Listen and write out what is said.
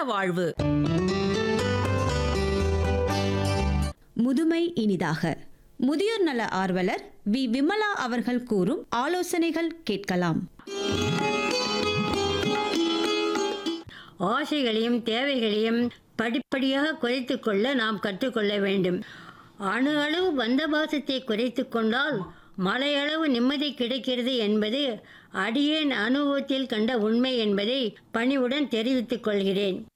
வாழ்வு முதுமை இனிதாக முதியோர் நல ஆர்வலர் வி விமலா அவர்கள் கூறும் ஆலோசனைகள் கேட்கலாம் ஆசைகளையும் தேவைகளையும் படிப்படியாக குறைத்து கொள்ள நாம் கற்றுக்கொள்ள வேண்டும் அணு அளவு பந்தபாசத்தை குறைத்து கொண்டால் மலையளவு நிம்மதி கிடைக்கிறது என்பது அடியேன் அனுபவத்தில் கண்ட உண்மை என்பதை பணிவுடன் தெரிவித்துக் கொள்கிறேன்